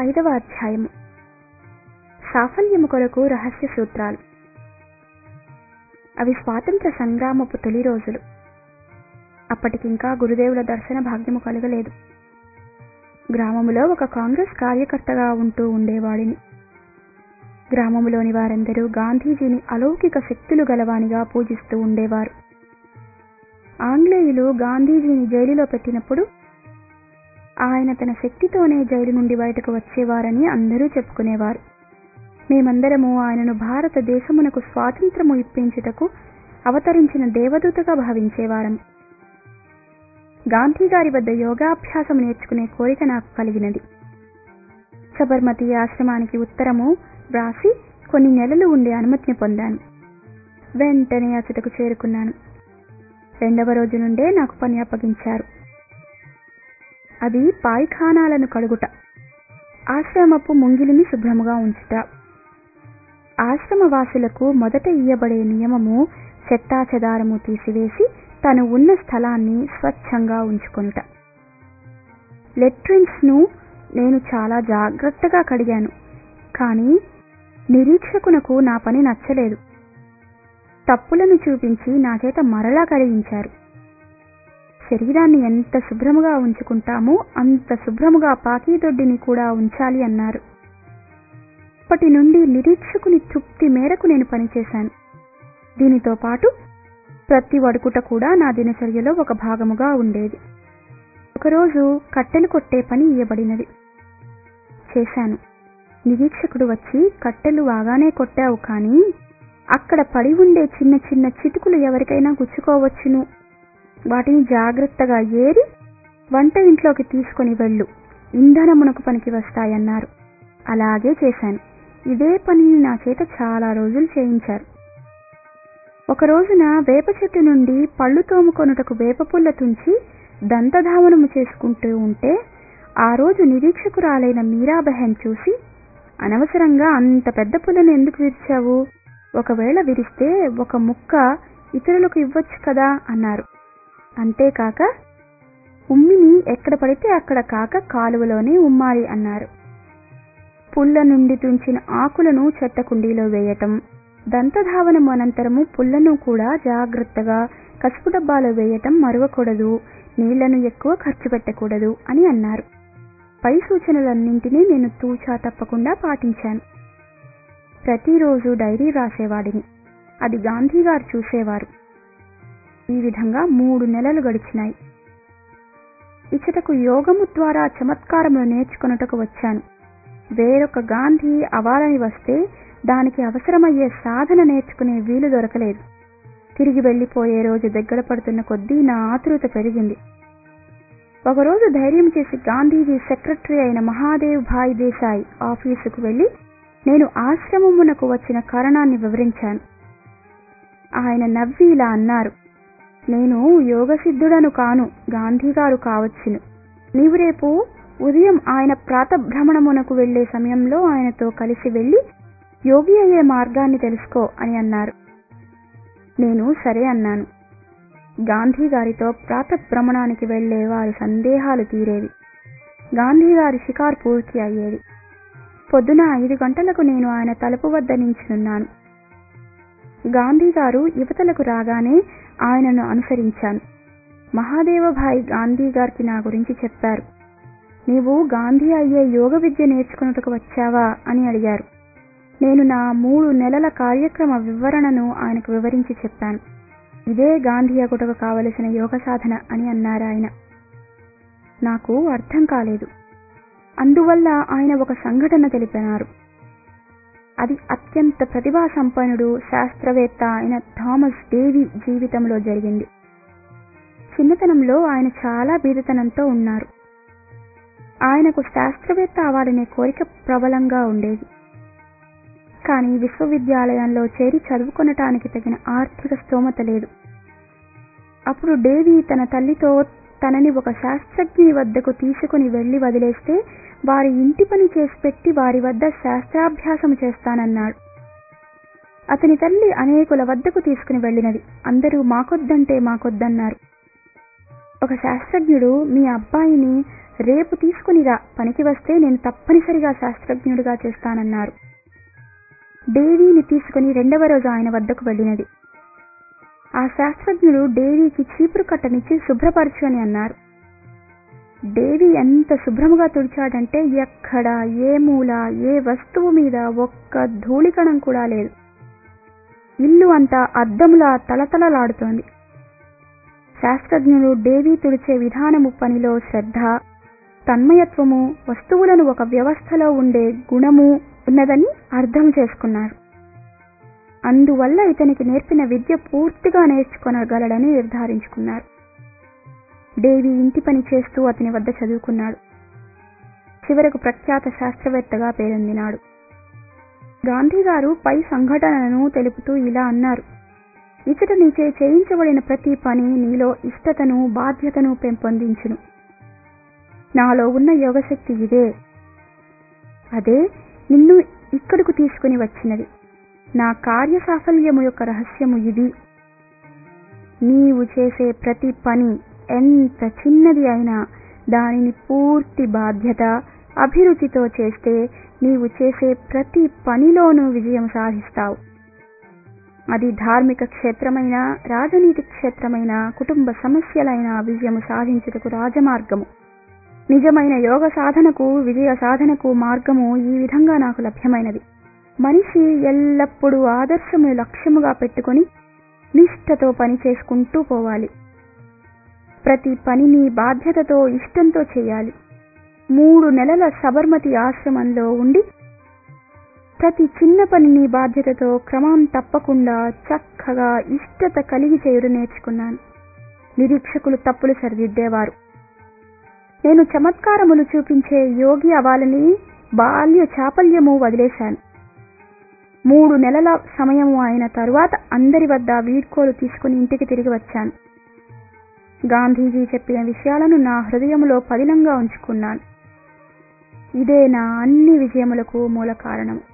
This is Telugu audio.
ఐదవ అధ్యాయము సాఫల్యము కొరకు రహస్య సూత్రాలు అవి స్వాతంత్ర సంగ్రామపు తొలి రోజులు అప్పటికింకా గురుదేవుల దర్శన భాగ్యము కలగలేదు గ్రామములో ఒక కాంగ్రెస్ కార్యకర్తగా ఉంటూ ఉండేవాడిని గ్రామములోని వారందరూ గాంధీజీని అలౌకిక శక్తులు గలవానిగా పూజిస్తూ ఉండేవారు ఆంగ్లేయులు గాంధీజీని జైలులో పెట్టినప్పుడు ఆయన తన శక్తితోనే జైలు నుండి బయటకు వచ్చేవారని అందరూ చెప్పుకునేవారు మేమందరము ఆయనను భారతదేశమునకు స్వాతంత్రము ఇప్పించుటకు అవతరించిన దేవదూతగా భావించేవారం గాంధీ గారి వద్ద యోగాభ్యాసం నేర్చుకునే కోరిక నాకు కలిగినది సబర్మతి ఆశ్రమానికి ఉత్తరము వ్రాసి కొన్ని నెలలు ఉండే అనుమతిని పొందాను వెంటనే అచ్చటకు చేరుకున్నాను రెండవ రోజు నుండే నాకు పని అప్పగించారు అది పాయిఖానాలను కడుగుట ఆశ్రమపు ముంగిలిని శుభ్రముగా ఉంచుట ఆశ్రమవాసులకు మొదట ఇయ్యబడే నియమము చెత్తాచెదారము తీసివేసి తను ఉన్న స్థలాన్ని స్వచ్ఛంగా ఉంచుకొనుట లెట్రిన్స్ ను నేను చాలా జాగ్రత్తగా కడిగాను కానీ నిరీక్షకునకు నా పని నచ్చలేదు తప్పులను చూపించి నా చేత మరలా కడిగించారు శరీరాన్ని ఎంత శుభ్రముగా ఉంచుకుంటామో అంత శుభ్రముగా పాకీదొడ్డిని కూడా ఉంచాలి అన్నారు అప్పటి నుండి నిరీక్షకుని తృప్తి మేరకు నేను పనిచేశాను దీనితో పాటు ప్రతి వడుకుట కూడా నా దినచర్యలో ఒక భాగముగా ఉండేది ఒకరోజు కట్టెలు కొట్టే పని ఇయ్యబడినది చేశాను నిరీక్షకుడు వచ్చి కట్టెలు బాగానే కొట్టావు కానీ అక్కడ పడి ఉండే చిన్న చిన్న చితుకులు ఎవరికైనా గుచ్చుకోవచ్చును వాటిని జాగ్రత్తగా ఏరి వంట ఇంట్లోకి తీసుకొని వెళ్ళు ఇంధనమునకు పనికి వస్తాయన్నారు అలాగే చేశాను ఇదే పనిని నా చేత చాలా రోజులు చేయించారు ఒక రోజున వేప చెట్టు నుండి పళ్ళు తోముకొనుటకు వేప పుల్ల తుంచి దంతధావనము చేసుకుంటూ ఉంటే ఆ రోజు నిరీక్షకురాలైన మీరాబెహన్ చూసి అనవసరంగా అంత పెద్ద పుల్లను ఎందుకు విరిచావు ఒకవేళ విరిస్తే ఒక ముక్క ఇతరులకు ఇవ్వచ్చు కదా అన్నారు అంతేకాక ఉమ్మిని ఎక్కడ పడితే అక్కడ కాక కాలువలోనే ఉమ్మాలి అన్నారు పుల్ల నుండి తుంచిన ఆకులను చెత్త కుండీలో వేయటం దంతధావనం అనంతరము పుల్లను కూడా జాగ్రత్తగా కసుపు డబ్బాలో వేయటం మరువకూడదు నీళ్లను ఎక్కువ ఖర్చు పెట్టకూడదు అని అన్నారు పై సూచనలన్నింటినీ నేను తూచా తప్పకుండా పాటించాను ప్రతిరోజు డైరీ రాసేవాడిని అది గాంధీ గారు చూసేవారు ఈ విధంగా మూడు నెలలు గడిచినాయి ఇచ్చటకు యోగము ద్వారా చమత్కారములు నేర్చుకొనుటకు వచ్చాను వేరొక గాంధీ అవ్వాలని వస్తే దానికి అవసరమయ్యే సాధన నేర్చుకునే వీలు దొరకలేదు తిరిగి వెళ్లిపోయే రోజు దగ్గర పడుతున్న కొద్దీ నా ఆతృత పెరిగింది ఒకరోజు ధైర్యం చేసి గాంధీజీ సెక్రటరీ అయిన మహాదేవ్ భాయ్ దేశాయ్ ఆఫీసుకు వెళ్లి నేను ఆశ్రమమునకు వచ్చిన కారణాన్ని వివరించాను ఆయన నవ్వి ఇలా అన్నారు నేను యోగసిద్ధుడను కాను గాంధీ గారు కావచ్చును నీవు రేపు ఉదయం ఆయన ప్రాతభ్రమణమునకు వెళ్లే సమయంలో ఆయనతో కలిసి వెళ్లి యోగి అయ్యే మార్గాన్ని తెలుసుకో అని అన్నారు నేను సరే అన్నాను గాంధీ గారితో ప్రాతభ్రమణానికి వెళ్లే వారి సందేహాలు తీరేవి గాంధీ గారి షికార్ పూర్తి అయ్యేది పొద్దున ఐదు గంటలకు నేను ఆయన తలుపు వద్ద నించునున్నాను గాంధీ గారు యువతలకు రాగానే ఆయనను అనుసరించాను మహాదేవభాయ్ గాంధీ గారికి నా గురించి చెప్పారు నీవు గాంధీ అయ్యే యోగ విద్య నేర్చుకున్నట్టుకు వచ్చావా అని అడిగారు నేను నా మూడు నెలల కార్యక్రమ వివరణను ఆయనకు వివరించి చెప్పాను ఇదే గాంధీ అగుటకు కావలసిన యోగ సాధన అని అన్నారు ఆయన నాకు అర్థం కాలేదు అందువల్ల ఆయన ఒక సంఘటన తెలిపినారు అది అత్యంత ప్రతిభా సంపన్నుడు శాస్త్రవేత్త అయిన థామస్ డేవి జీవితంలో జరిగింది చిన్నతనంలో ఆయన చాలా బీదతనంతో ఉన్నారు ఆయనకు శాస్త్రవేత్త అవ్వాలనే కోరిక ప్రబలంగా ఉండేది కానీ విశ్వవిద్యాలయంలో చేరి చదువుకొనటానికి తగిన ఆర్థిక స్తోమత లేదు అప్పుడు డేవి తన తల్లితో తనని ఒక శాస్త్రజ్ఞుని వద్దకు తీసుకుని వెళ్లి వదిలేస్తే వారి ఇంటి పని చేసి పెట్టి వారి వద్ద శాస్త్రాభ్యాసం చేస్తానన్నాడు అతని తల్లి అనేకుల వద్దకు తీసుకుని వెళ్ళినది అందరూ మాకొద్దంటే మాకొద్దన్నారు ఒక శాస్త్రజ్ఞుడు మీ అబ్బాయిని రేపు తీసుకునిరా పనికి వస్తే నేను తప్పనిసరిగా శాస్త్రజ్ఞుడిగా చేస్తానన్నారు డేవీని తీసుకుని రెండవ రోజు ఆయన వద్దకు వెళ్ళినది ఆ శాస్త్రజ్ఞుడు డేవీకి చీపురు కట్టనిచ్చి శుభ్రపరచు అని అన్నారు డేవి ఎంత శుభ్రముగా తుడిచాడంటే ఎక్కడ ఏ మూల ఏ వస్తువు మీద ఒక్క ధూళికణం కూడా లేదు ఇల్లు అంతా అద్దంలా తలతలలాడుతోంది శాస్త్రజ్ఞుడు డేవీ తుడిచే విధానము పనిలో శ్రద్ధ తన్మయత్వము వస్తువులను ఒక వ్యవస్థలో ఉండే గుణము ఉన్నదని అర్థం చేసుకున్నారు అందువల్ల ఇతనికి నేర్పిన విద్య పూర్తిగా నేర్చుకొనగలడని నిర్ధారించుకున్నారు డేవి ఇంటి పని చేస్తూ అతని వద్ద చదువుకున్నాడు చివరకు ప్రఖ్యాత శాస్త్రవేత్తగా పేరొందినాడు గాంధీ గారు పై సంఘటనలను తెలుపుతూ ఇలా అన్నారు ఇచ్చట నీచే చేయించబడిన ప్రతి పని నీలో ఇష్టతను బాధ్యతను పెంపొందించును నాలో ఉన్న యోగశక్తి ఇదే అదే నిన్ను ఇక్కడకు తీసుకుని వచ్చినది నా కార్య సాఫల్యము యొక్క రహస్యము ఇది నీవు చేసే ప్రతి పని ఎంత చిన్నది అయినా దానిని పూర్తి బాధ్యత అభిరుచితో చేస్తే నీవు చేసే ప్రతి పనిలోనూ విజయం సాధిస్తావు అది ధార్మిక క్షేత్రమైన రాజనీతి క్షేత్రమైన కుటుంబ సమస్యలైన విజయము సాధించుటకు రాజమార్గము నిజమైన యోగ సాధనకు విజయ సాధనకు మార్గము ఈ విధంగా నాకు లభ్యమైనది మనిషి ఎల్లప్పుడూ ఆదర్శమును లక్ష్యముగా పెట్టుకొని నిష్ఠతో పని చేసుకుంటూ పోవాలి ప్రతి పనిని బాధ్యతతో ఇష్టంతో చేయాలి మూడు నెలల సబర్మతి ఆశ్రమంలో ఉండి ప్రతి చిన్న పనిని బాధ్యతతో క్రమం తప్పకుండా చక్కగా ఇష్టత కలిగి చేయుడు నేర్చుకున్నాను నిరీక్షకులు తప్పులు సరిదిద్దేవారు నేను చమత్కారములు చూపించే యోగి అవ్వాలని బాల్య చాపల్యము వదిలేశాను మూడు నెలల సమయము అయిన తరువాత అందరి వద్ద వీడ్కోలు తీసుకుని ఇంటికి తిరిగి వచ్చాను గాంధీజీ చెప్పిన విషయాలను నా హృదయంలో పదిలంగా ఉంచుకున్నాను ఇదే నా అన్ని విజయములకు మూల కారణం